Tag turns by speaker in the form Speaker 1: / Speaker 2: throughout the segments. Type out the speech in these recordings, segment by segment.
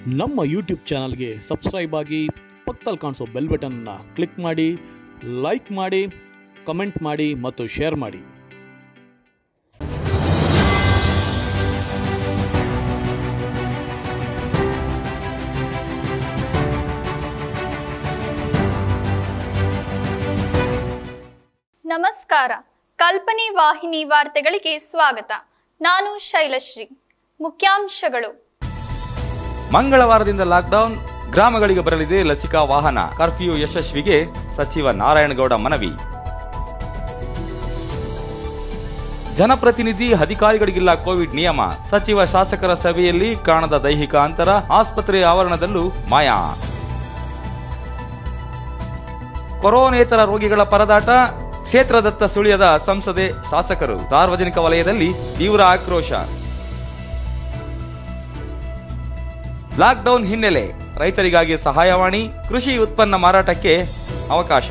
Speaker 1: ನಮ್ಮ ಯೂಟ್ಯೂಬ್ ಚಾನಲ್ಗೆ ಸಬ್ಸ್ಕ್ರೈಬ್ ಆಗಿ ಪಕ್ಕದಲ್ಲಿ ಕಾಣಿಸೋ ಬೆಲ್ ಬಟನ್ನ ಕ್ಲಿಕ್ ಮಾಡಿ ಲೈಕ್ ಮಾಡಿ ಕಮೆಂಟ್ ಮಾಡಿ ಮತ್ತು ಶೇರ್ ಮಾಡಿ
Speaker 2: ನಮಸ್ಕಾರ ಕಲ್ಪನೆ ವಾಹಿನಿ ವಾರ್ತೆಗಳಿಗೆ ಸ್ವಾಗತ ನಾನು ಶೈಲಶ್ರೀ ಮುಖ್ಯಾಂಶಗಳು
Speaker 3: ಮಂಗಳವಾರದಿಂದ ಲಾಕ್ಡೌನ್ ಗ್ರಾಮಗಳಿಗೆ ಬರಲಿದೆ ಲಸಿಕಾ ವಾಹನ ಕರ್ಫ್ಯೂ ಯಶಸ್ವಿಗೆ ಸಚಿವ ನಾರಾಯಣಗೌಡ ಮನವಿ ಜನಪ್ರತಿನಿಧಿ ಅಧಿಕಾರಿಗಳಿಗಿಲ್ಲ ಕೋವಿಡ್ ನಿಯಮ ಸಚಿವ ಶಾಸಕರ ಸಭೆಯಲ್ಲಿ ಕಾಣದ ದೈಹಿಕ ಅಂತರ ಆಸ್ಪತ್ರೆ ಆವರಣದಲ್ಲೂ ಮಾಯಾ ಕೊರೋನೇತರ ರೋಗಿಗಳ ಪರದಾಟ ಕ್ಷೇತ್ರದತ್ತ ಸುಳಿಯದ ಸಂಸದೆ ಶಾಸಕರು ಸಾರ್ವಜನಿಕ ವಲಯದಲ್ಲಿ ತೀವ್ರ ಆಕ್ರೋಶ ಲಾಕ್ಡೌನ್ ಹಿನ್ನೆಲೆ ರೈತರಿಗಾಗಿ ಸಹಾಯವಾಣಿ ಕೃಷಿ ಉತ್ಪನ್ನ ಮಾರಾಟಕ್ಕೆ ಅವಕಾಶ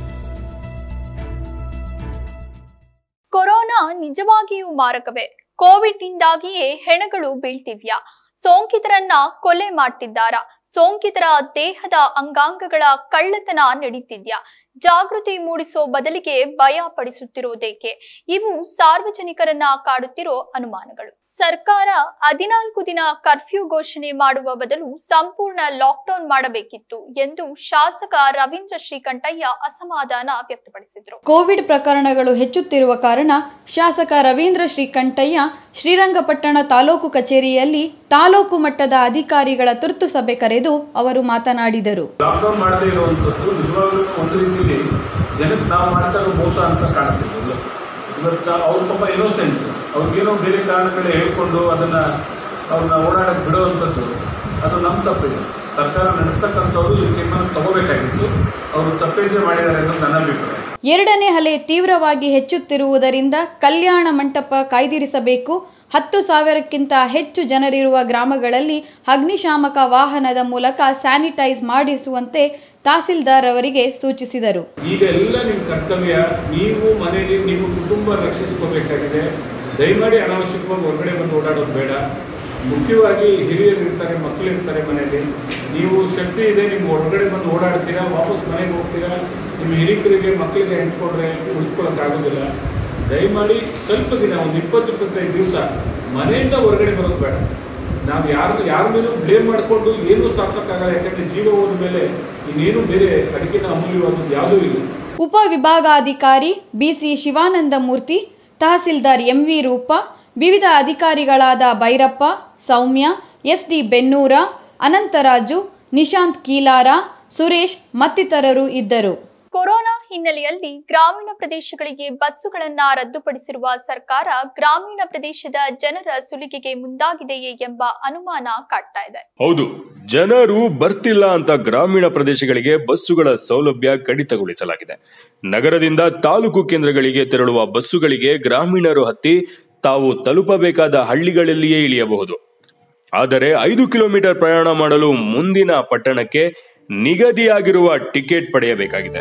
Speaker 2: ಕೊರೋನಾ ನಿಜವಾಗಿಯೂ ಮಾರಕವೇ ಕೋವಿಡ್ನಿಂದಾಗಿಯೇ ಹೆಣಗಳು ಬೀಳ್ತಿವ್ಯಾ ಸೋಂಕಿತರನ್ನ ಕೊಲೆ ಮಾಡ್ತಿದ್ದಾರಾ ಸೋಂಕಿತರ ದೇಹದ ಅಂಗಾಂಗಗಳ ಕಳ್ಳತನ ನಡೀತಿದ್ಯಾ ಜಾಗೃತಿ ಮೂಡಿಸೋ ಬದಲಿಗೆ ಭಯ ಪಡಿಸುತ್ತಿರೋದೇಕೆ ಇವು ಸಾರ್ವಜನಿಕರನ್ನ ಕಾಡುತ್ತಿರೋ ಅನುಮಾನಗಳು ಸರ್ಕಾರ ಹದಿನಾಲ್ಕು ದಿನ ಕರ್ಫ್ಯೂ ಘೋಷಣೆ ಮಾಡುವ ಬದಲು ಸಂಪೂರ್ಣ ಲಾಕ್ಡೌನ್ ಮಾಡಬೇಕಿತ್ತು ಎಂದು ಶಾಸಕ ರವೀಂದ್ರ ಶ್ರೀಕಂಠಯ್ಯ ಅಸಮಾಧಾನ ವ್ಯಕ್ತಪಡಿಸಿದರು
Speaker 4: ಕೋವಿಡ್ ಪ್ರಕರಣಗಳು ಹೆಚ್ಚುತ್ತಿರುವ ಕಾರಣ ಶಾಸಕ ರವೀಂದ್ರ ಶ್ರೀಕಂಠಯ್ಯ ಶ್ರೀರಂಗಪಟ್ಟಣ ತಾಲೂಕು ಕಚೇರಿಯಲ್ಲಿ ತಾಲೂಕು ಮಟ್ಟದ ಅಧಿಕಾರಿಗಳ ತುರ್ತು ಸಭೆ ಕರೆದು ಅವರು ಮಾತನಾಡಿದರು
Speaker 5: ಲಾಕ್ಡೌನ್ ಮಾಡದೇ ಇರುವಂಥದ್ದು ನಿಜವಾಗ್ಲೂ ಒಂದು ರೀತಿಯಲ್ಲಿ ಜನಕ್ಕೆ ನಾವು ಮಾಡ್ತಾ ಇರೋ ಮೋಸ ಅಂತ ಕಾಣ್ತೀವಿ ಇಲ್ಲ ಇವತ್ತು ಅವ್ರ ಪಾಪ ಇನ್ನೋಸೆನ್ಸ್ ಅವ್ರಿಗೇನೋ ಬೇರೆ ಕಾರಣಗಳೇ ಹೇಳ್ಕೊಂಡು ಅದನ್ನು ಅವ್ರನ್ನ ಓಡಾಡಕ್ಕೆ ಬಿಡುವಂಥದ್ದು ಅದು ನಮ್ಮ ತಪ್ಪಿದೆ ಸರ್ಕಾರ ನಡೆಸ್ತಕ್ಕಂಥವ್ರು ಈ ತೀರ್ಮಾನ ತಗೋಬೇಕಾಗಿತ್ತು ಅವರು ತಪ್ಪೇಜೆ ಮಾಡಿದ್ದಾರೆ ಅನ್ನೋದು ನನ್ನ ಅಭಿಪ್ರಾಯ
Speaker 4: ಎರಡನೇ ಅಲೆ ತೀವ್ರವಾಗಿ ಹೆಚ್ಚುತ್ತಿರುವುದರಿಂದ ಕಲ್ಯಾಣ ಮಂಟಪ ಕಾಯ್ದಿರಿಸಬೇಕು ಹತ್ತು ಸಾವಿರಕ್ಕಿಂತ ಹೆಚ್ಚು ಜನರಿರುವ ಗ್ರಾಮಗಳಲ್ಲಿ ಅಗ್ನಿಶಾಮಕ ವಾಹನದ ಮೂಲಕ ಸ್ಯಾನಿಟೈಸ್ ಮಾಡಿಸುವಂತೆ ತಹಸೀಲ್ದಾರ್ ಅವರಿಗೆ ಸೂಚಿಸಿದರು
Speaker 5: ಈಗ ಎಲ್ಲ ನಿಮ್ಮ ಕರ್ತವ್ಯ ನೀವು ಮನೆಯಲ್ಲಿ ನಿಮ್ಮ ಕುಟುಂಬ ರಕ್ಷಿಸ್ಕೋಬೇಕಾಗಿದೆ ದಯಮಾಡಿ ಅನಾವಶ್ಯಕವಾಗಿ ಹೊರಗಡೆ ಬಂದು ಓಡಾಡೋದು ಬೇಡ ಮುಖ್ಯವಾಗಿ ಹಿರಿಯರು ಇರ್ತಾರೆ ಮಕ್ಕಳು ಇರ್ತಾರೆ ಮನೆಯಲ್ಲಿ ನೀವು ಶಕ್ತಿ ಇದೆ ನಿಮ್ಮ ಹೊರಗಡೆ ಬಂದು ಓಡಾಡ್ತೀರಾ ವಾಪಸ್ ಮನೆಗೆ ಹೋಗ್ತೀರಾ ನಿಮ್ಮ ಹಿರಿಕರಿಗೆ ಮಕ್ಕಳಿಗೆ ಹೆಂಟ್ಕೊಂಡ್ರೆ ಉಳಿಸ್ಕೊಳ್ಳೋಕ್ಕಾಗೋದಿಲ್ಲ ದಯಮಾಡಿ ಸ್ವಲ್ಪ ದಿನ ಒಂದು ಇಪ್ಪತ್ತು ಇಪ್ಪತ್ತೈದು ದಿವಸ ಮನೆಯಿಂದ ಹೊರಗಡೆ ಬರೋದು ಬೇಡ ನಾವು ಯಾರು ಯಾರ ಮೇಲೂ ಬ್ಲೇಮ್ ಮಾಡಿಕೊಂಡು ಏನೂ ಸಾಧಿಸೋಕ್ಕಾಗಲ್ಲ ಯಾಕಂದರೆ ಜೀವ ಹೋದ ಮೇಲೆ ಇನ್ನೇನು ಬೇರೆ ಅದಕ್ಕಿಂತ ಅಮೂಲ್ಯವಾದದ್ದು ಯಾವುದೂ ಇಲ್ಲ
Speaker 4: ಉಪವಿಭಾಗಾಧಿಕಾರಿ ಬಿಸಿ ಶಿವಾನಂದ ಮೂರ್ತಿ ತಹಸೀಲ್ದಾರ್ ಎಂವಿ ರೂಪ ವಿವಿಧ ಅಧಿಕಾರಿಗಳಾದ ಭೈರಪ್ಪ ಸೌಮ್ಯ ಎಸ್ಡಿ ಬೆನ್ನೂರ ಅನಂತರಾಜು ನಿಶಾಂತ್ ಕೀಲಾರ ಸುರೇಶ್ ಮತ್ತಿತರರು ಇದ್ದರು
Speaker 2: ಕೊರೋನಾ ಹಿನ್ನೆಲೆಯಲ್ಲಿ ಗ್ರಾಮೀಣ ಪ್ರದೇಶಗಳಿಗೆ ಬಸ್ಸುಗಳನ್ನ ರದ್ದುಪಡಿಸಿರುವ ಸರ್ಕಾರ ಗ್ರಾಮೀಣ ಪ್ರದೇಶದ ಜನರ ಸುಲಿಗೆಗೆ ಮುಂದಾಗಿದೆಯೇ ಎಂಬ ಅನುಮಾನ ಕಾಡ್ತಾ ಇದೆ
Speaker 6: ಹೌದು ಜನರು ಬರ್ತಿಲ್ಲ ಅಂತ ಗ್ರಾಮೀಣ ಪ್ರದೇಶಗಳಿಗೆ ಬಸ್ಸುಗಳ ಸೌಲಭ್ಯ ಕಡಿತಗೊಳಿಸಲಾಗಿದೆ ನಗರದಿಂದ ತಾಲೂಕು ಕೇಂದ್ರಗಳಿಗೆ ತೆರಳುವ ಬಸ್ಸುಗಳಿಗೆ ಗ್ರಾಮೀಣರು ಹತ್ತಿ ತಾವು ತಲುಪಬೇಕಾದ ಹಳ್ಳಿಗಳಲ್ಲಿಯೇ ಇಳಿಯಬಹುದು ಆದರೆ ಐದು ಕಿಲೋಮೀಟರ್ ಪ್ರಯಾಣ ಮಾಡಲು ಮುಂದಿನ ಪಟ್ಟಣಕ್ಕೆ ನಿಗದಿಯಾಗಿರುವ ಟಿಕೆಟ್ ಪಡೆಯಬೇಕಾಗಿದೆ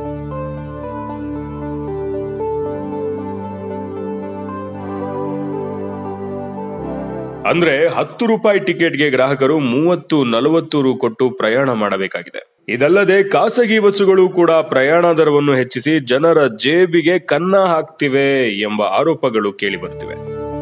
Speaker 6: ಅಂದ್ರೆ ಹತ್ತು ರೂಪಾಯಿ ಟಿಕೆಟ್ಗೆ ಗ್ರಾಹಕರು ಮೂವತ್ತು ನಲವತ್ತು ರು ಕೊಟ್ಟು ಪ್ರಯಾಣ ಮಾಡಬೇಕಾಗಿದೆ ಇದಲ್ಲದೆ ಖಾಸಗಿ ಬಸ್ಸುಗಳು ಕೂಡ ಪ್ರಯಾಣ ದರವನ್ನು ಹೆಚ್ಚಿಸಿ ಜನರ ಜೇಬಿಗೆ ಕನ್ನ ಹಾಕ್ತಿವೆ ಎಂಬ ಆರೋಪಗಳು ಕೇಳಿಬರುತ್ತಿವೆ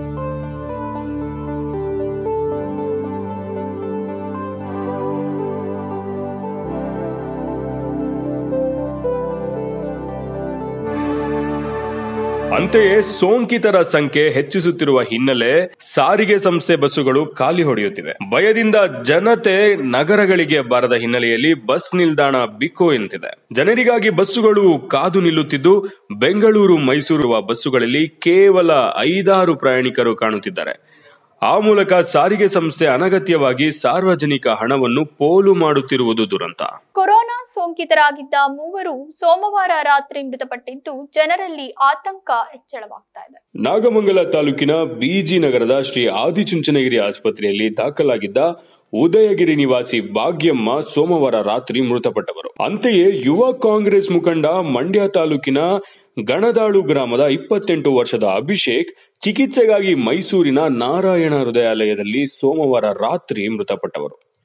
Speaker 6: ಅಂತೆಯೇ ಸೋಂಕಿತರ ಸಂಖ್ಯೆ ಹೆಚ್ಚಿಸುತ್ತಿರುವ ಹಿನ್ನೆಲೆ ಸಾರಿಗೆ ಸಂಸ್ಥೆ ಬಸ್ಸುಗಳು ಖಾಲಿ ಹೊಡೆಯುತ್ತಿವೆ ಭಯದಿಂದ ಜನತೆ ನಗರಗಳಿಗೆ ಬಾರದ ಹಿನ್ನೆಲೆಯಲ್ಲಿ ಬಸ್ ನಿಲ್ದಾಣ ಬಿಕೋ ಎಂತಿದೆ ಜನರಿಗಾಗಿ ಬಸ್ಸುಗಳು ಕಾದು ನಿಲ್ಲುತ್ತಿದ್ದು ಬೆಂಗಳೂರು ಮೈಸೂರು ಬಸ್ಸುಗಳಲ್ಲಿ ಕೇವಲ ಐದಾರು ಪ್ರಯಾಣಿಕರು ಕಾಣುತ್ತಿದ್ದಾರೆ ಆ ಮೂಲಕ ಸಾರಿಗೆ ಸಂಸ್ಥೆ ಅನಗತ್ಯವಾಗಿ ಸಾರ್ವಜನಿಕ ಹಣವನ್ನು ಪೋಲು ಮಾಡುತ್ತಿರುವುದು ದುರಂತ
Speaker 2: ಕೊರೋನಾ ಸೋಂಕಿತರಾಗಿದ್ದ ಮೂವರು ಸೋಮವಾರ ರಾತ್ರಿ ಮೃತಪಟ್ಟಿದ್ದು ಜನರಲ್ಲಿ ಆತಂಕ ಹೆಚ್ಚಳವಾಗ್ತಾ ಇದೆ
Speaker 6: ನಾಗಮಂಗಲ ತಾಲೂಕಿನ ಬಿಜಿ ನಗರದ ಶ್ರೀ ಆದಿಚುಂಚನಗಿರಿ ಆಸ್ಪತ್ರೆಯಲ್ಲಿ ದಾಖಲಾಗಿದ್ದ ಉದಯಗಿರಿ ನಿವಾಸಿ ಭಾಗ್ಯಮ್ಮ ಸೋಮವಾರ ರಾತ್ರಿ ಮೃತಪಟ್ಟವರು ಅಂತೆಯೇ ಯುವ ಕಾಂಗ್ರೆಸ್ ಮುಖಂಡ ಮಂಡ್ಯ ತಾಲೂಕಿನ ಗಣದಾಳು ಗ್ರಾಮದ ಇಪ್ಪತ್ತೆಂಟು ವರ್ಷದ ಅಭಿಷೇಕ್ ಚಿಕಿತ್ಸೆಗಾಗಿ ಮೈಸೂರಿನ ನಾರಾಯಣ ಹೃದಯಾಲಯದಲ್ಲಿ ಸೋಮವಾರ ರಾತ್ರಿ ಮೃತಪಟ್ಟವರು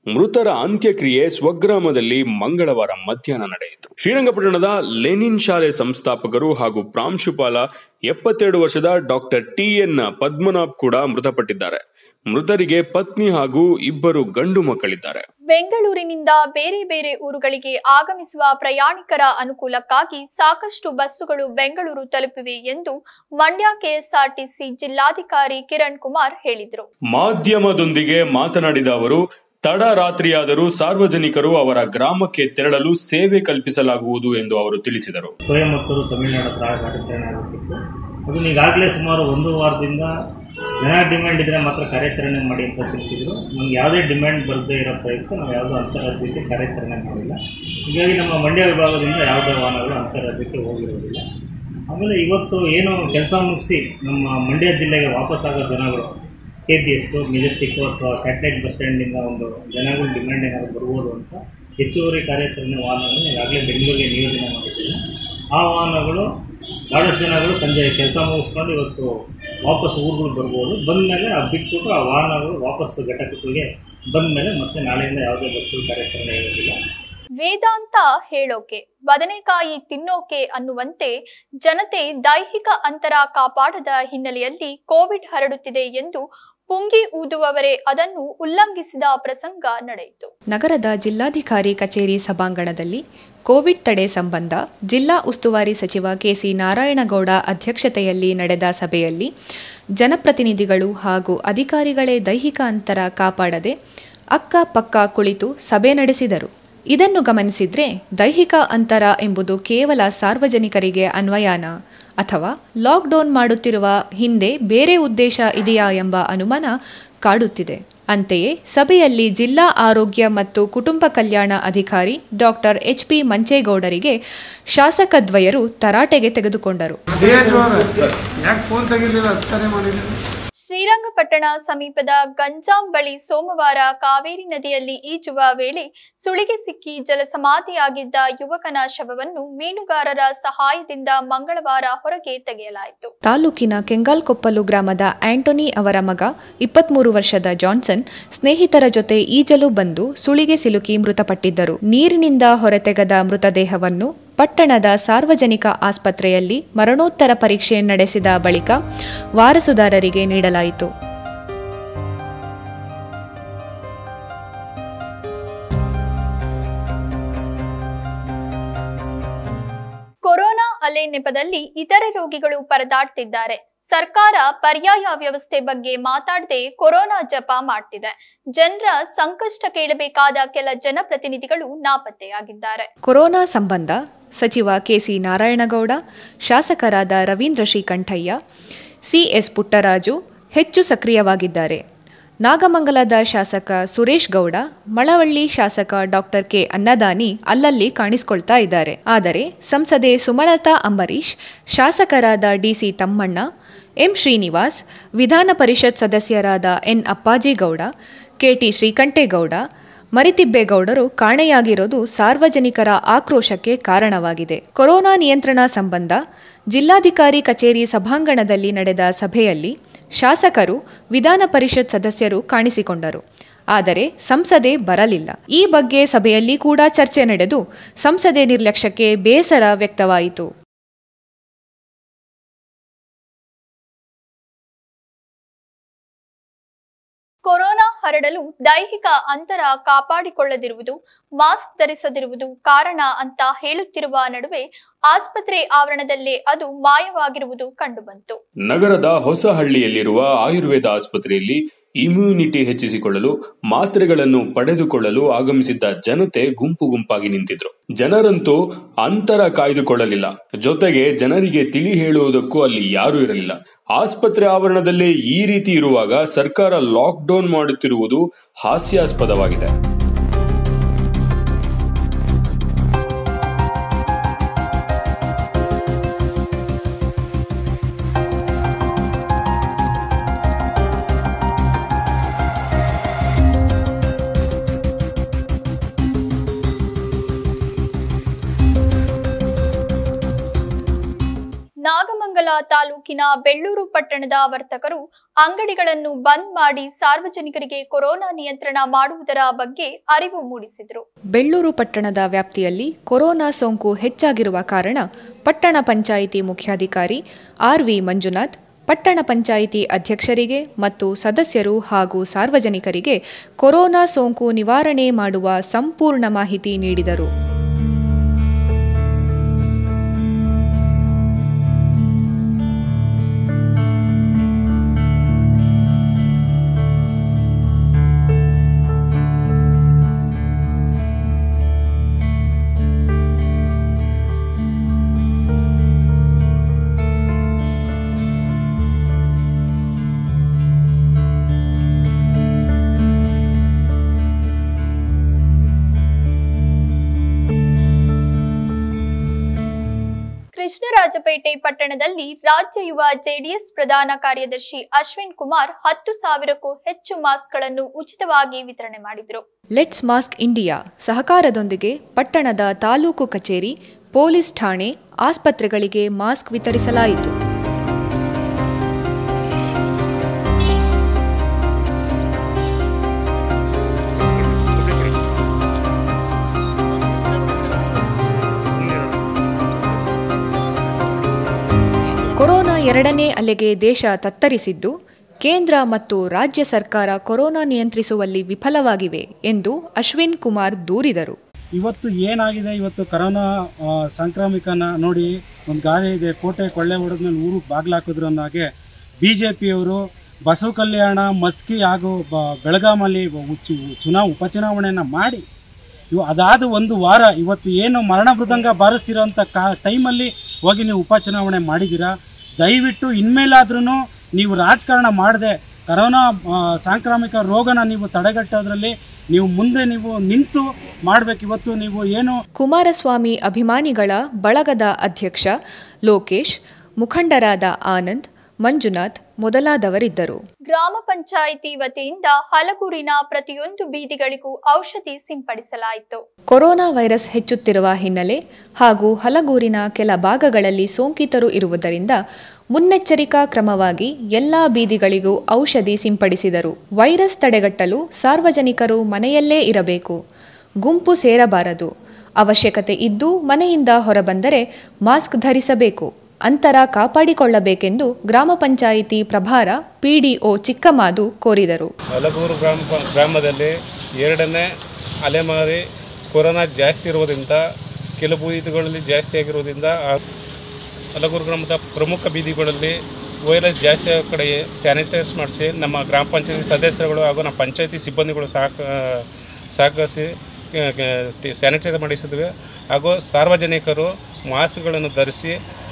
Speaker 6: ಮೃತರ ಅಂತ್ಯಕ್ರಿಯೆ ಸ್ವಗ್ರಾಮದಲ್ಲಿ ಮಂಗಳವಾರ ಮಧ್ಯಾಹ್ನ ನಡೆಯಿತು ಶ್ರೀರಂಗಪಟ್ಟಣದ ಲೆನಿನ್ ಶಾಲೆ ಸಂಸ್ಥಾಪಕರು ಹಾಗೂ ಪ್ರಾಂಶುಪಾಲ ಎಪ್ಪತ್ತೆರಡು ವರ್ಷದ ಡಾಕ್ಟರ್ ಟಿ ಎನ್ ಪದ್ಮನಾಭ್ ಕೂಡ ಮೃತಪಟ್ಟಿದ್ದಾರೆ ಮೃತರಿಗೆ ಪತ್ನಿ ಹಾಗೂ ಇಬ್ಬರು ಗಂಡು ಮಕ್ಕಳಿದ್ದಾರೆ
Speaker 2: ಬೆಂಗಳೂರಿನಿಂದ ಬೇರೆ ಬೇರೆ ಊರುಗಳಿಗೆ ಆಗಮಿಸುವ ಪ್ರಯಾಣಿಕರ ಅನುಕೂಲಕ್ಕಾಗಿ ಸಾಕಷ್ಟು ಬಸ್ಸುಗಳು ಬೆಂಗಳೂರು ತಲುಪಿವೆ ಎಂದು ಮಂಡ್ಯ ಕೆಎಸ್ಆರ್ಟಿಸಿ ಜಿಲ್ಲಾಧಿಕಾರಿ ಕಿರಣ್ ಕುಮಾರ್ ಹೇಳಿದರು
Speaker 6: ಮಾಧ್ಯಮದೊಂದಿಗೆ ಮಾತನಾಡಿದ ಅವರು ತಡರಾತ್ರಿಯಾದರೂ ಸಾರ್ವಜನಿಕರು ಅವರ ಗ್ರಾಮಕ್ಕೆ ತೆರಳಲು ಸೇವೆ ಕಲ್ಪಿಸಲಾಗುವುದು ಎಂದು ಅವರು ತಿಳಿಸಿದರು
Speaker 7: ಕೊಯಮತ್ತೂರು ತಮಿಳುನಾಡು ಹತ್ರ ಕಾರ್ಯಾಚರಣೆ ಆಗುತ್ತಿತ್ತು ಅದನ್ನು ಈಗಾಗಲೇ ಸುಮಾರು ಒಂದು ವಾರದಿಂದ ಜನ ಡಿಮ್ಯಾಂಡ್ ಇದ್ದರೆ ಮಾತ್ರ ಕಾರ್ಯಾಚರಣೆ ಮಾಡಿ ಅಂತ ತಿಳಿಸಿದರು ನಮ್ಗೆ ಯಾವುದೇ ಡಿಮ್ಯಾಂಡ್ ಬರದೇ ಇರೋ ಪ್ರಯುಕ್ತ ನಾವು ಯಾವುದೋ ಅಂತಾರಾಜ್ಯಕ್ಕೆ ಕಾರ್ಯಾಚರಣೆ ಮಾಡಿಲ್ಲ ಹೀಗಾಗಿ ನಮ್ಮ ಮಂಡ್ಯ ವಿಭಾಗದಿಂದ ಯಾವುದೇ ವಾಹನಗಳು ಅಂತಾರಾಜ್ಯಕ್ಕೆ ಹೋಗಿರೋದಿಲ್ಲ ಆಮೇಲೆ ಇವತ್ತು ಏನು ಕೆಲಸ ಮುಗಿಸಿ ನಮ್ಮ ಮಂಡ್ಯ ಜಿಲ್ಲೆಗೆ ವಾಪಸ್ ಆಗೋ ಜನಗಳು ಕೆ ಪಿ ಎಸ್ಸು ಮೆಜೆಸ್ಟಿಕ್ಕು ಅಥವಾ ಸ್ಯಾಟಲೈಟ್ ಬಸ್ ಸ್ಟ್ಯಾಂಡಿಂದ ಒಂದು ಜನಗಳ ಡಿಮ್ಯಾಂಡ್ ಏನಾದರೂ ಬರ್ಬೋದು ಅಂತ ಹೆಚ್ಚುವರಿ ಕಾರ್ಯಾಚರಣೆ ವಾಹನಗಳನ್ನು ಈಗಾಗಲೇ ಬೆಂಗಳೂರಿಗೆ ನಿಯೋಜನೆ ಮಾಡಿದ್ದೀವಿ ಆ ವಾಹನಗಳು ಭಾಳಷ್ಟು ಜನಗಳು ಸಂಜೆ ಕೆಲಸ ಮುಗಿಸ್ಕೊಂಡು ಇವತ್ತು ವಾಪಸ್ ಊರುಗಳು ಬರ್ಬೋದು ಬಂದಮೇಲೆ ಆ ಬಿಟ್ಬಿಟ್ಟು ಆ ವಾಹನಗಳು ವಾಪಸ್ ಘಟಕಗಳಿಗೆ ಬಂದಮೇಲೆ ಮತ್ತೆ ನಾಳೆಯಿಂದ ಯಾವುದೇ ಬಸ್ಸುಗಳು ಕಾರ್ಯಾಚರಣೆ ಇರೋದಿಲ್ಲ
Speaker 2: ವೇದಾಂತ ಹೇಳೋಕೆ ಬದನೆಕಾಯಿ ತಿನ್ನೋಕೆ ಅನ್ನುವಂತೆ ಜನತೆ ದೈಹಿಕ ಅಂತರ ಕಾಪಾಡದ ಹಿನ್ನೆಲೆಯಲ್ಲಿ ಕೋವಿಡ್ ಹರಡುತ್ತಿದೆ ಎಂದು ಪುಂಗಿ ಊದುವವರೇ ಅದನ್ನು ಉಲ್ಲಂಘಿಸಿದ ಪ್ರಸಂಗ ನಡೆಯಿತು
Speaker 8: ನಗರದ ಜಿಲ್ಲಾಧಿಕಾರಿ ಕಚೇರಿ ಸಭಾಂಗಣದಲ್ಲಿ ಕೋವಿಡ್ ತಡೆ ಸಂಬಂಧ ಜಿಲ್ಲಾ ಉಸ್ತುವಾರಿ ಸಚಿವ ಕೆಸಿ ನಾರಾಯಣಗೌಡ ಅಧ್ಯಕ್ಷತೆಯಲ್ಲಿ ನಡೆದ ಸಭೆಯಲ್ಲಿ ಜನಪ್ರತಿನಿಧಿಗಳು ಹಾಗೂ ಅಧಿಕಾರಿಗಳೇ ದೈಹಿಕ ಅಂತರ ಕಾಪಾಡದೆ ಅಕ್ಕ ಪಕ್ಕ ಕುಳಿತು ಸಭೆ ನಡೆಸಿದರು ಇದನ್ನು ಗಮನಿಸಿದ್ರೆ ದೈಹಿಕ ಅಂತರ ಎಂಬುದು ಕೇವಲ ಸಾರ್ವಜನಿಕರಿಗೆ ಅನ್ವಯಾನ ಅಥವಾ ಲಾಕ್ಡೌನ್ ಮಾಡುತ್ತಿರುವ ಹಿಂದೆ ಬೇರೆ ಉದ್ದೇಶ ಇದೆಯಾ ಎಂಬ ಅನುಮಾನ ಕಾಡುತ್ತಿದೆ ಅಂತೆಯೇ ಸಭೆಯಲ್ಲಿ ಜಿಲ್ಲಾ ಆರೋಗ್ಯ ಮತ್ತು ಕುಟುಂಬ ಕಲ್ಯಾಣ ಅಧಿಕಾರಿ ಡಾಕ್ಟರ್ ಎಚ್ ಪಿ ಮಂಚೇಗೌಡರಿಗೆ ಶಾಸಕದ್ವಯರು ತರಾಟೆಗೆ ತೆಗೆದುಕೊಂಡರು
Speaker 9: ಯಾಕೆ ಫೋನ್ ತೆಗಿಲಿಲ್ಲ ಹತ್ತು ಸಾರಿ ಮಾಡಿದ್ದೀನಿ
Speaker 2: ಶ್ರೀರಂಗಪಟ್ಟಣ ಸಮೀಪದ ಗಂಜಾಂ ಬಳಿ ಸೋಮವಾರ ಕಾವೇರಿ ನದಿಯಲ್ಲಿ ಈಜುವ ವೇಳೆ ಸುಳಿಗೆ ಸಿಕ್ಕಿ ಜಲಸಮಾಧಿಯಾಗಿದ್ದ ಯುವಕನ ಶವವನ್ನು ಮೀನುಗಾರರ ಸಹಾಯದಿಂದ ಮಂಗಳವಾರ ಹೊರಗೆ ತೆಗೆಯಲಾಯಿತು
Speaker 8: ತಾಲೂಕಿನ ಕೆಂಗಾಲ್ಕೊಪ್ಪಲು ಗ್ರಾಮದ ಆಂಟೋನಿ ಅವರ ಮಗ ಇಪ್ಪತ್ಮೂರು ವರ್ಷದ ಜಾನ್ಸನ್ ಸ್ನೇಹಿತರ ಜೊತೆ ಈಜಲು ಬಂದು ಸುಳಿಗೆ ಸಿಲುಕಿ ಮೃತಪಟ್ಟಿದ್ದರು ನೀರಿನಿಂದ ಹೊರತೆಗೆದ ಮೃತದೇಹವನ್ನು ಪಟ್ಟಣದ ಸಾರ್ವಜನಿಕ ಆಸ್ಪತ್ರೆಯಲ್ಲಿ ಮರಣೋತ್ತರ ಪರೀಕ್ಷೆ ನಡೆಸಿದ ಬಳಿಕ ವಾರಸುದಾರರಿಗೆ ನೀಡಲಾಯಿತು
Speaker 2: ಕೊರೋನಾ ಅಲೆ ನೆಪದಲ್ಲಿ ಇತರೆ ರೋಗಿಗಳು ಪರದಾಡ್ತಿದ್ದಾರೆ ಸರ್ಕಾರ ಪರ್ಯಾಯ ವ್ಯವಸ್ಥೆ ಬಗ್ಗೆ ಮಾತಾಡದೆ ಕೊರೋನಾ ಜಪ ಮಾಡ್ತಿದೆ ಜನರ ಸಂಕಷ್ಟ ಕೇಳಬೇಕಾದ ಕೆಲ ಜನಪ್ರತಿನಿಧಿಗಳು ನಾಪತ್ತೆಯಾಗಿದ್ದಾರೆ
Speaker 8: ಕೊರೋನಾ ಸಂಬಂಧ ಸಚಿವ ಕೆಸಿ ನಾರಾಯಣಗೌಡ ಶಾಸಕರಾದ ರವೀಂದ್ರ ಶ್ರೀಕಂಠಯ್ಯ ಸಿಎಸ್ ಪುಟ್ಟರಾಜು ಹೆಚ್ಚು ಸಕ್ರಿಯವಾಗಿದ್ದಾರೆ ನಾಗಮಂಗಲದ ಶಾಸಕ ಸುರೇಶ್ ಗೌಡ ಮಳವಳ್ಳಿ ಶಾಸಕ ಡಾಕ್ಟರ್ ಕೆ ಅನ್ನದಾನಿ ಅಲ್ಲಲ್ಲಿ ಕಾಣಿಸಿಕೊಳ್ತಾ ಇದ್ದಾರೆ ಆದರೆ ಸಂಸದೆ ಸುಮಲತಾ ಅಂಬರೀಶ್ ಶಾಸಕರಾದ ಡಿಸಿ ತಮ್ಮಣ್ಣ ಎಂ ಶ್ರೀನಿವಾಸ್ ವಿಧಾನ ಪರಿಷತ್ ಸದಸ್ಯರಾದ ಎನ್ ಅಪ್ಪಾಜಿಗೌಡ ಕೆಟಿ ಶ್ರೀಕಂಠೇಗೌಡ ಮರಿತಿಬ್ಬೇಗೌಡರು ಕಾಣೆಯಾಗಿರೋದು ಸಾರ್ವಜನಿಕರ ಆಕ್ರೋಶಕ್ಕೆ ಕಾರಣವಾಗಿದೆ ಕೊರೋನಾ ನಿಯಂತ್ರಣ ಸಂಬಂಧ ಜಿಲ್ಲಾಧಿಕಾರಿ ಕಚೇರಿ ಸಭಾಂಗಣದಲ್ಲಿ ನಡೆದ ಸಭೆಯಲ್ಲಿ ಶಾಸಕರು ವಿಧಾನ ಪರಿಷತ್ ಸದಸ್ಯರು ಕಾಣಿಸಿಕೊಂಡರು ಆದರೆ ಸಂಸದೆ ಬರಲಿಲ್ಲ ಈ ಬಗ್ಗೆ ಸಭೆಯಲ್ಲಿ ಕೂಡ ಚರ್ಚೆ ನಡೆದು ಸಂಸದೆ ನಿರ್ಲಕ್ಷ್ಯಕ್ಕೆ ಬೇಸರ ವ್ಯಕ್ತವಾಯಿತು
Speaker 2: ಕೊರೋನಾ ಹರಡಲು ದೈಹಿಕ ಅಂತರ ಕಾಪಾಡಿಕೊಳ್ಳದಿರುವುದು ಮಾಸ್ಕ್ ಧರಿಸದಿರುವುದು ಕಾರಣ ಅಂತ ಹೇಳುತ್ತಿರುವ ನಡುವೆ ಆಸ್ಪತ್ರೆ ಆವರಣದಲ್ಲೇ ಅದು ಮಾಯವಾಗಿರುವುದು ಕಂಡುಬಂತು
Speaker 6: ನಗರದ ಹೊಸಹಳ್ಳಿಯಲ್ಲಿರುವ ಆಯುರ್ವೇದ ಆಸ್ಪತ್ರೆಯಲ್ಲಿ ಇಮ್ಯುನಿಟಿ ಹೆಚ್ಚಿಸಿಕೊಳ್ಳಲು ಮಾತ್ರೆಗಳನ್ನು ಪಡೆದುಕೊಳ್ಳಲು ಆಗಮಿಸಿದ್ದ ಜನತೆ ಗುಂಪು ಗುಂಪಾಗಿ ನಿಂತಿದ್ರು ಜನರಂತೂ ಅಂತರ ಕಾಯ್ದುಕೊಳ್ಳಲಿಲ್ಲ ಜೊತೆಗೆ ಜನರಿಗೆ ತಿಳಿ ಹೇಳುವುದಕ್ಕೂ ಅಲ್ಲಿ ಯಾರೂ ಇರಲಿಲ್ಲ ಆಸ್ಪತ್ರೆ ಆವರಣದಲ್ಲೇ ಈ ರೀತಿ ಇರುವಾಗ ಸರ್ಕಾರ ಲಾಕ್ಡೌನ್ ಮಾಡುತ್ತಿರುವುದು ಹಾಸ್ಯಾಸ್ಪದವಾಗಿದೆ
Speaker 2: ನಾಗಮಂಗಲ ನಾಗಮಂಗಲ ತಾಲೂಕಿನ ಬೆಳ್ಳೂರು ಪಟ್ಟಣದ ವರ್ತಕರು ಅಂಗಡಿಗಳನ್ನು ಬಂದ್ ಮಾಡಿ ಸಾರ್ವಜನಿಕರಿಗೆ ಕೊರೋನಾ ನಿಯಂತ್ರಣ ಮಾಡುವುದರ ಬಗ್ಗೆ ಅರಿವು ಮೂಡಿಸಿದರು
Speaker 8: ಬೆಳ್ಳೂರು ಪಟ್ಟಣದ ವ್ಯಾಪ್ತಿಯಲ್ಲಿ ಕೊರೋನಾ ಸೋಂಕು ಹೆಚ್ಚಾಗಿರುವ ಕಾರಣ ಪಟ್ಟಣ ಪಂಚಾಯಿತಿ ಮುಖ್ಯಾಧಿಕಾರಿ ಆರ್ವಿ ಮಂಜುನಾಥ್ ಪಟ್ಟಣ ಪಂಚಾಯಿತಿ ಅಧ್ಯಕ್ಷರಿಗೆ ಮತ್ತು ಸದಸ್ಯರು ಹಾಗೂ ಸಾರ್ವಜನಿಕರಿಗೆ ಕೊರೋನಾ ಸೋಂಕು ನಿವಾರಣೆ ಮಾಡುವ ಸಂಪೂರ್ಣ ಮಾಹಿತಿ ನೀಡಿದರು
Speaker 2: ಕೃಷ್ಣರಾಜಪೇಟೆ ಪಟ್ಟಣದಲ್ಲಿ ರಾಜ್ಯ ಯುವ ಜೆಡಿಎಸ್ ಪ್ರಧಾನ ಕಾರ್ಯದರ್ಶಿ ಅಶ್ವಿನ್ ಕುಮಾರ್ ಹತ್ತು ಸಾವಿರಕ್ಕೂ ಹೆಚ್ಚು ಮಾಸ್ಕ್ಗಳನ್ನು ಉಚಿತವಾಗಿ ವಿತರಣೆ ಮಾಡಿದರು
Speaker 8: ಲೆಟ್ಸ್ ಮಾಸ್ಕ್ ಇಂಡಿಯಾ ಸಹಕಾರದೊಂದಿಗೆ ಪಟ್ಟಣದ ತಾಲೂಕು ಕಚೇರಿ ಪೊಲೀಸ್ ಠಾಣೆ ಆಸ್ಪತ್ರೆಗಳಿಗೆ ಮಾಸ್ಕ್ ವಿತರಿಸಲಾಯಿತು ಕೊರೋನಾ ಎರಡನೇ ಅಲೆಗೆ ದೇಶ ತತ್ತರಿಸಿದ್ದು ಕೇಂದ್ರ ಮತ್ತು ರಾಜ್ಯ ಸರ್ಕಾರ ಕೊರೋನಾ ನಿಯಂತ್ರಿಸುವಲ್ಲಿ ವಿಫಲವಾಗಿವೆ ಎಂದು ಅಶ್ವಿನ್ ಕುಮಾರ್ ದೂರಿದರು
Speaker 10: ಇವತ್ತು ಏನಾಗಿದೆ ಇವತ್ತು ಕರೋನಾ ಆ, ಸಾಂಕ್ರಾಮಿಕನ ನೋಡಿ ಒಂದು ಗಾದೆ ಇದೆ ಕೋಟೆ ಕೊಳ್ಳೆ ಹೊಡೆದ್ಮೇಲೆ ಊರು ಬಾಗ್ಲಾಕಿದ್ರು ಅನ್ನೋ ಹಾಗೆ ಬಿ ಜೆ ಪಿಯವರು ಬಸವ ಕಲ್ಯಾಣ ಮಸ್ಕಿ ಹಾಗೂ ಬ ಬೆಳಗಾಮಲ್ಲಿ ಉಚ್- ಚುನಾ ಉಪಚುನಾವಣೆಯನ್ನು ಮಾಡಿ ಇವು ಅದಾದ ಒಂದು ವಾರ ಇವತ್ತು ಏನು ಮರಣ ಮೃದಂಗ ಬಾರಿಸ್ತಿರೋಂಥ ಕಾ ಟೈಮಲ್ಲಿ ಹೋಗಿ ನೀವು ಉಪಚುನಾವಣೆ ಮಾಡಿದ್ದೀರಾ ದಯವಿಟ್ಟು ಇನ್ಮೇಲಾದ್ರೂ ನೀವು ರಾಜಕಾರಣ ಮಾಡದೆ ಕರೋನಾ ಆ, ಸಾಂಕ್ರಾಮಿಕ ರೋಗನ ನೀವು ತಡೆಗಟ್ಟೋದ್ರಲ್ಲಿ ನೀವು ಮುಂದೆ ನೀವು ನಿಂತು ಮಾಡಬೇಕು ಇವತ್ತು ನೀವು ಏನು
Speaker 8: ಕುಮಾರಸ್ವಾಮಿ ಅಭಿಮಾನಿಗಳ ಬಳಗದ ಅಧ್ಯಕ್ಷ ಲೋಕೇಶ್ ಮುಖಂಡರಾದ ಆನಂದ್ ಮಂಜುನಾಥ್ ಮೊದಲಾದವರಿದ್ದರು
Speaker 2: ಗ್ರಾಮ ಪಂಚಾಯಿತಿ ವತಿಯಿಂದ ಹಲಗೂರಿನ ಪ್ರತಿಯೊಂದು ಬೀದಿಗಳಿಗೂ ಔಷಧಿ ಸಿಂಪಡಿಸಲಾಯಿತು
Speaker 8: ಕೊರೋನಾ ವೈರಸ್ ಹೆಚ್ಚುತ್ತಿರುವ ಹಿನ್ನೆಲೆ ಹಾಗೂ ಹಲಗೂರಿನ ಕೆಲ ಭಾಗಗಳಲ್ಲಿ ಸೋಂಕಿತರು ಇರುವುದರಿಂದ ಮುನ್ನೆಚ್ಚರಿಕಾ ಕ್ರಮವಾಗಿ ಎಲ್ಲಾ ಬೀದಿಗಳಿಗೂ ಔಷಧಿ ಸಿಂಪಡಿಸಿದರು ವೈರಸ್ ತಡೆಗಟ್ಟಲು ಸಾರ್ವಜನಿಕರು ಮನೆಯಲ್ಲೇ ಇರಬೇಕು ಗುಂಪು ಸೇರಬಾರದು ಅವಶ್ಯಕತೆ ಇದ್ದು ಮನೆಯಿಂದ ಹೊರಬಂದರೆ ಮಾಸ್ಕ್ ಧರಿಸಬೇಕು ಅಂತರ ಕಾಪಾಡಿಕೊಳ್ಳಬೇಕೆಂದು ಗ್ರಾಮ ಪಂಚಾಯಿತಿ ಪ್ರಭಾರ ಪಿಡಿಒ ಚಿಕ್ಕಮಾದು ಕೋರಿದರು
Speaker 11: ಹಲಗೂರು ಗ್ರಾಮ ಗ್ರಾಮದಲ್ಲಿ ಎರಡನೇ ಅಲೆಮಾರಿ ಕೊರೋನಾ ಜಾಸ್ತಿ ಇರುವುದರಿಂದ ಕೆಲವು ಬೀದಿಗಳಲ್ಲಿ ಜಾಸ್ತಿ ಆಗಿರುವುದರಿಂದ ಆ ಹಲಗೂರು ಗ್ರಾಮದ ಪ್ರಮುಖ ಬೀದಿಗಳಲ್ಲಿ ವೈರಸ್ ಜಾಸ್ತಿ ಆಗೋ ಕಡೆ ಸ್ಯಾನಿಟೈಸ್ ಮಾಡಿಸಿ ನಮ್ಮ ಗ್ರಾಮ ಪಂಚಾಯತಿ ಸದಸ್ಯರುಗಳು ಹಾಗೂ ನಮ್ಮ ಪಂಚಾಯತಿ ಸಿಬ್ಬಂದಿಗಳು ಸಹಕ ಸಹಕರಿಸಿ ಸ್ಯಾನಿಟೈಸ್ ಮಾಡಿಸಿದ್ವಿ ಹಾಗೂ ಸಾರ್ವಜನಿಕರು ಮಾಸ್ಕ್ಗಳನ್ನು ಧರಿಸಿ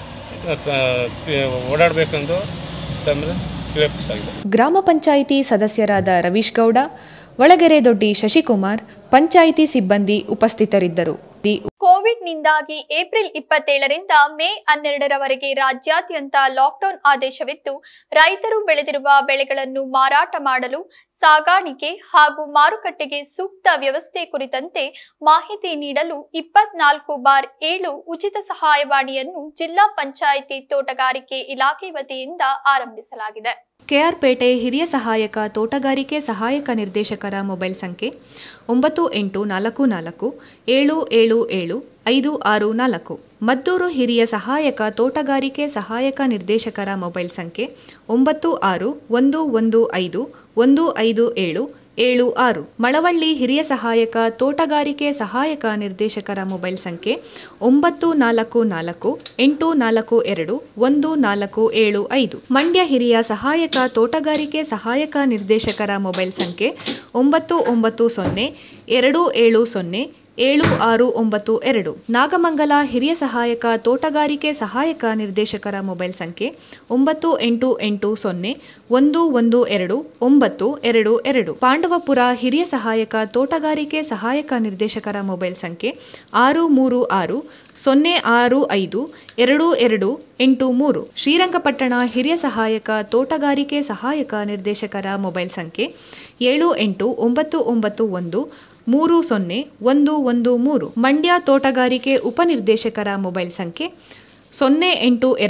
Speaker 11: ಓಡಾಡಬೇಕೆಂದು ತಮ್ಮಲ್ಲಿ ತಿಳಿಸಲಾಗಿದೆ
Speaker 8: ಗ್ರಾಮ ಪಂಚಾಯಿತಿ ಸದಸ್ಯರಾದ ರವೀಶ್ ಗೌಡ ಒಳಗೆರೆ ದೊಡ್ಡಿ ಶಶಿಕುಮಾರ್ ಪಂಚಾಯಿತಿ ಸಿಬ್ಬಂದಿ ಉಪಸ್ಥಿತರಿದ್ದರು ದಿ-
Speaker 2: ಕೋವಿಡ್ನಿಂದಾಗಿ ಏಪ್ರಿಲ್ ಇಪ್ಪತ್ತೇಳರಿಂದ ಮೇ ಹನ್ನೆರಡರವರೆಗೆ ರಾಜ್ಯಾದ್ಯಂತ ಲಾಕ್ಡೌನ್ ಆದೇಶವಿದ್ದು ರೈತರು ಬೆಳೆದಿರುವ ಬೆಳೆಗಳನ್ನು ಮಾರಾಟ ಮಾಡಲು ಸಾಗಾಣಿಕೆ ಹಾಗೂ ಮಾರುಕಟ್ಟೆಗೆ ಸೂಕ್ತ ವ್ಯವಸ್ಥೆ ಕುರಿತಂತೆ ಮಾಹಿತಿ ನೀಡಲು ಇಪ್ಪತ್ನಾಲ್ಕು ಬಾರ್ ಏಳು ಉಚಿತ ಸಹಾಯವಾಣಿಯನ್ನು ಜಿಲ್ಲಾ ಪಂಚಾಯಿತಿ ತೋಟಗಾರಿಕೆ ಇಲಾಖೆ ವತಿಯಿಂದ ಆರಂಭಿಸಲಾಗಿದೆ
Speaker 8: ಕೆಆರ್ಪೇಟೆ ಹಿರಿಯ ಸಹಾಯಕ ತೋಟಗಾರಿಕೆ ಸಹಾಯಕ ನಿರ್ದೇಶಕರ ಮೊಬೈಲ್ ಸಂಖ್ಯೆ ಒಂಬತ್ತು ಎಂಟು ನಾಲ್ಕು ನಾಲ್ಕು ಏಳು ಏಳು ಏಳು ಐದು ಆರು ನಾಲ್ಕು ಮದ್ದೂರು ಹಿರಿಯ ಸಹಾಯಕ ತೋಟಗಾರಿಕೆ ಸಹಾಯಕ ನಿರ್ದೇಶಕರ ಮೊಬೈಲ್ ಸಂಖ್ಯೆ ಒಂಬತ್ತು ಆರು ಒಂದು ಒಂದು ಐದು ಒಂದು ಐದು ಏಳು ಏಳು ಆರು ಮಳವಳ್ಳಿ ಹಿರಿಯ ಸಹಾಯಕ ತೋಟಗಾರಿಕೆ ಸಹಾಯಕ ನಿರ್ದೇಶಕರ ಮೊಬೈಲ್ ಸಂಖ್ಯೆ ಒಂಬತ್ತು ನಾಲ್ಕು ನಾಲ್ಕು ಎಂಟು ನಾಲ್ಕು ಎರಡು ಒಂದು ನಾಲ್ಕು ಏಳು ಐದು ಮಂಡ್ಯ ಹಿರಿಯ ಸಹಾಯಕ ತೋಟಗಾರಿಕೆ ಸಹಾಯಕ ನಿರ್ದೇಶಕರ ಮೊಬೈಲ್ ಸಂಖ್ಯೆ ಒಂಬತ್ತು ಒಂಬತ್ತು ಸೊನ್ನೆ ಎರಡು ಏಳು ಸೊನ್ನೆ ಏಳು ಆರು ಒಂಬತ್ತು ಎರಡು ನಾಗಮಂಗಲ ಹಿರಿಯ ಸಹಾಯಕ ತೋಟಗಾರಿಕೆ ಸಹಾಯಕ ನಿರ್ದೇಶಕರ ಮೊಬೈಲ್ ಸಂಖ್ಯೆ ಒಂಬತ್ತು ಎಂಟು ಎಂಟು ಸೊನ್ನೆ ಒಂದು ಒಂದು ಎರಡು ಒಂಬತ್ತು ಎರಡು ಎರಡು ಪಾಂಡವಪುರ ಹಿರಿಯ ಸಹಾಯಕ ತೋಟಗಾರಿಕೆ ಸಹಾಯಕ ನಿರ್ದೇಶಕರ ಮೊಬೈಲ್ ಸಂಖ್ಯೆ ಆರು ಮೂರು ಆರು ಸೊನ್ನೆ ಆರು ಐದು ಎರಡು ಎರಡು ಎಂಟು ಮೂರು ಶ್ರೀರಂಗಪಟ್ಟಣ ಹಿರಿಯ ಸಹಾಯಕ ತೋಟಗಾರಿಕೆ ಸಹಾಯಕ ನಿರ್ದೇಶಕರ ಮೊಬೈಲ್ ಸಂಖ್ಯೆ ಏಳು ಎಂಟು ಒಂಬತ್ತು ಒಂಬತ್ತು ಒಂದು ಮೂರು ಸೊನ್ನೆ ಒಂದು ಒಂದು ಮೂರು ಮಂಡ್ಯ ತೋಟಗಾರಿಕೆ ಉಪನಿರ್ದೇಶಕರ ಮೊಬೈಲ್ ಸಂಖ್ಯೆ ಸೊನ್ನೆ ಎಂಟು ಎರಡು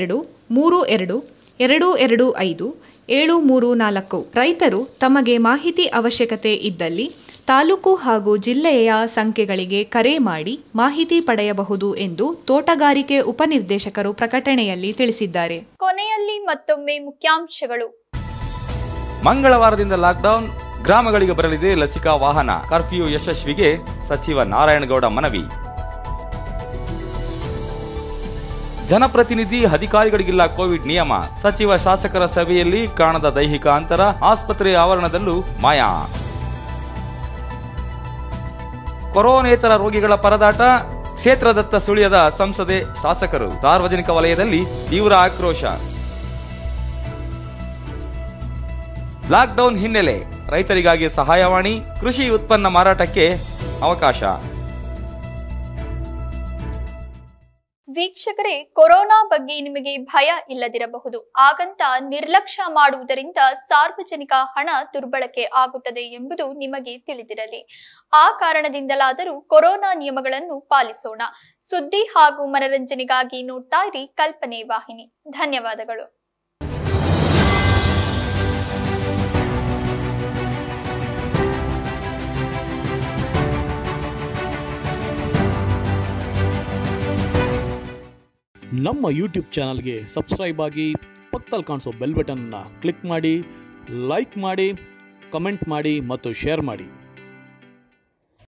Speaker 8: ಮೂರು ಎರಡು ಎರಡು ಎರಡು ಐದು ಏಳು ಮೂರು ನಾಲ್ಕು ರೈತರು ತಮಗೆ ಮಾಹಿತಿ ಅವಶ್ಯಕತೆ ಇದ್ದಲ್ಲಿ ತಾಲೂಕು ಹಾಗೂ ಜಿಲ್ಲೆಯ ಸಂಖ್ಯೆಗಳಿಗೆ ಕರೆ ಮಾಡಿ ಮಾಹಿತಿ ಪಡೆಯಬಹುದು ಎಂದು ತೋಟಗಾರಿಕೆ ಉಪನಿರ್ದೇಶಕರು ಪ್ರಕಟಣೆಯಲ್ಲಿ ತಿಳಿಸಿದ್ದಾರೆ
Speaker 2: ಕೊನೆಯಲ್ಲಿ ಮತ್ತೊಮ್ಮೆ ಮುಖ್ಯಾಂಶಗಳು
Speaker 3: ಮಂಗಳವಾರದಿಂದ ಲಾಕ್ಡೌನ್ ಗ್ರಾಮಗಳಿಗೆ ಬರಲಿದೆ ಲಸಿಕಾ ವಾಹನ ಕರ್ಫ್ಯೂ ಯಶಸ್ವಿಗೆ ಸಚಿವ ನಾರಾಯಣಗೌಡ ಮನವಿ ಜನಪ್ರತಿನಿಧಿ ಅಧಿಕಾರಿಗಳಿಗಿಲ್ಲ ಕೋವಿಡ್ ನಿಯಮ ಸಚಿವ ಶಾಸಕರ ಸಭೆಯಲ್ಲಿ ಕಾಣದ ದೈಹಿಕ ಅಂತರ ಆಸ್ಪತ್ರೆ ಆವರಣದಲ್ಲೂ ಮಾಯಾ ಕೊರೋನೇತರ ರೋಗಿಗಳ ಪರದಾಟ ಕ್ಷೇತ್ರದತ್ತ ಸುಳಿಯದ ಸಂಸದೆ ಶಾಸಕರು ಸಾರ್ವಜನಿಕ ವಲಯದಲ್ಲಿ ತೀವ್ರ ಆಕ್ರೋಶ ಲಾಕ್ಡೌನ್ ಹಿನ್ನೆಲೆ ರೈತರಿಗಾಗಿ ಸಹಾಯವಾಣಿ ಕೃಷಿ ಉತ್ಪನ್ನ ಮಾರಾಟಕ್ಕೆ ಅವಕಾಶ
Speaker 2: ವೀಕ್ಷಕರೇ ಕೊರೋನಾ ಬಗ್ಗೆ ನಿಮಗೆ ಭಯ ಇಲ್ಲದಿರಬಹುದು ಹಾಗಂತ ನಿರ್ಲಕ್ಷ್ಯ ಮಾಡುವುದರಿಂದ ಸಾರ್ವಜನಿಕ ಹಣ ದುರ್ಬಳಕೆ ಆಗುತ್ತದೆ ಎಂಬುದು ನಿಮಗೆ ತಿಳಿದಿರಲಿ ಆ ಕಾರಣದಿಂದಲಾದರೂ ಕೊರೋನಾ ನಿಯಮಗಳನ್ನು ಪಾಲಿಸೋಣ ಸುದ್ದಿ ಹಾಗೂ ಮನರಂಜನೆಗಾಗಿ ನೋಡ್ತಾ ಇರಿ ಕಲ್ಪನೆ ವಾಹಿನಿ ಧನ್ಯವಾದಗಳು
Speaker 1: ನಮ್ಮ ಯೂಟ್ಯೂಬ್ ಚಾನಲ್ಗೆ ಸಬ್ಸ್ಕ್ರೈಬ್ ಆಗಿ ಪಕ್ಕದಲ್ಲಿ ಕಾಣಿಸೋ ಬೆಲ್ ಬಟನ್ನ ಕ್ಲಿಕ್ ಮಾಡಿ ಲೈಕ್ ಮಾಡಿ ಕಮೆಂಟ್ ಮಾಡಿ ಮತ್ತು ಶೇರ್ ಮಾಡಿ